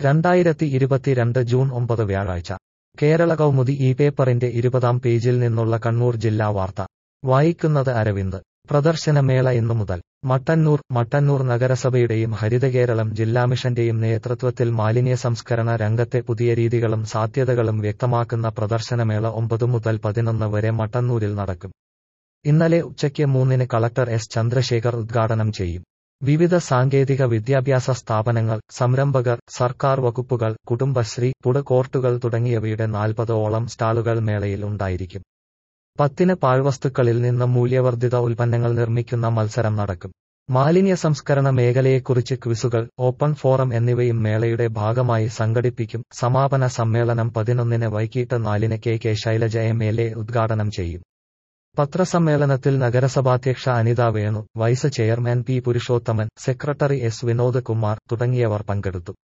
രണ്ടായിരത്തി ഇരുപത്തിരണ്ട് ജൂൺ ഒമ്പത് വ്യാഴാഴ്ച കേരള കൗമുദി ഈ പേപ്പറിന്റെ ഇരുപതാം പേജിൽ നിന്നുള്ള കണ്ണൂർ ജില്ലാ വാർത്ത വായിക്കുന്നത് അരവിന്ദ് പ്രദർശനമേള ഇന്നു മുതൽ മട്ടന്നൂർ മട്ടന്നൂർ നഗരസഭയുടെയും ഹരിതകേരളം ജില്ലാ മിഷന്റെയും നേതൃത്വത്തിൽ മാലിന്യ സംസ്കരണ രംഗത്തെ പുതിയ രീതികളും സാധ്യതകളും വ്യക്തമാക്കുന്ന പ്രദർശനമേള ഒമ്പത് മുതൽ പതിനൊന്ന് വരെ മട്ടന്നൂരിൽ നടക്കും ഇന്നലെ ഉച്ചയ്ക്ക് മൂന്നിന് കളക്ടർ എസ് ചന്ദ്രശേഖർ ഉദ്ഘാടനം ചെയ്യും വിവിധ സാങ്കേതിക വിദ്യാഭ്യാസ സ്ഥാപനങ്ങൾ സംരംഭകർ സർക്കാർ വകുപ്പുകൾ കുടുംബശ്രീ ഫുഡ് കോർട്ടുകൾ തുടങ്ങിയവയുടെ നാൽപ്പതോളം സ്റ്റാളുകൾ മേളയിൽ ഉണ്ടായിരിക്കും പത്തിന് പാഴ്വസ്തുക്കളിൽ നിന്ന് മൂല്യവർദ്ധിത ഉൽപ്പന്നങ്ങൾ നിർമ്മിക്കുന്ന മത്സരം നടക്കും മാലിന്യ സംസ്കരണ മേഖലയെക്കുറിച്ച് ക്വിസുകൾ ഓപ്പൺ ഫോറം എന്നിവയും മേളയുടെ ഭാഗമായി സംഘടിപ്പിക്കും സമാപന സമ്മേളനം പതിനൊന്നിന് വൈകിട്ട് നാലിന് K K Shailaja M L A ഉദ്ഘാടനം ചെയ്യും പത്രസമ്മേളനത്തിൽ നഗരസഭാധ്യക്ഷ Anitha Venu vice chairman P Purushothaman secretary S Vinod Kumar തുടങ്ങിയവർ പങ്കെടുത്തു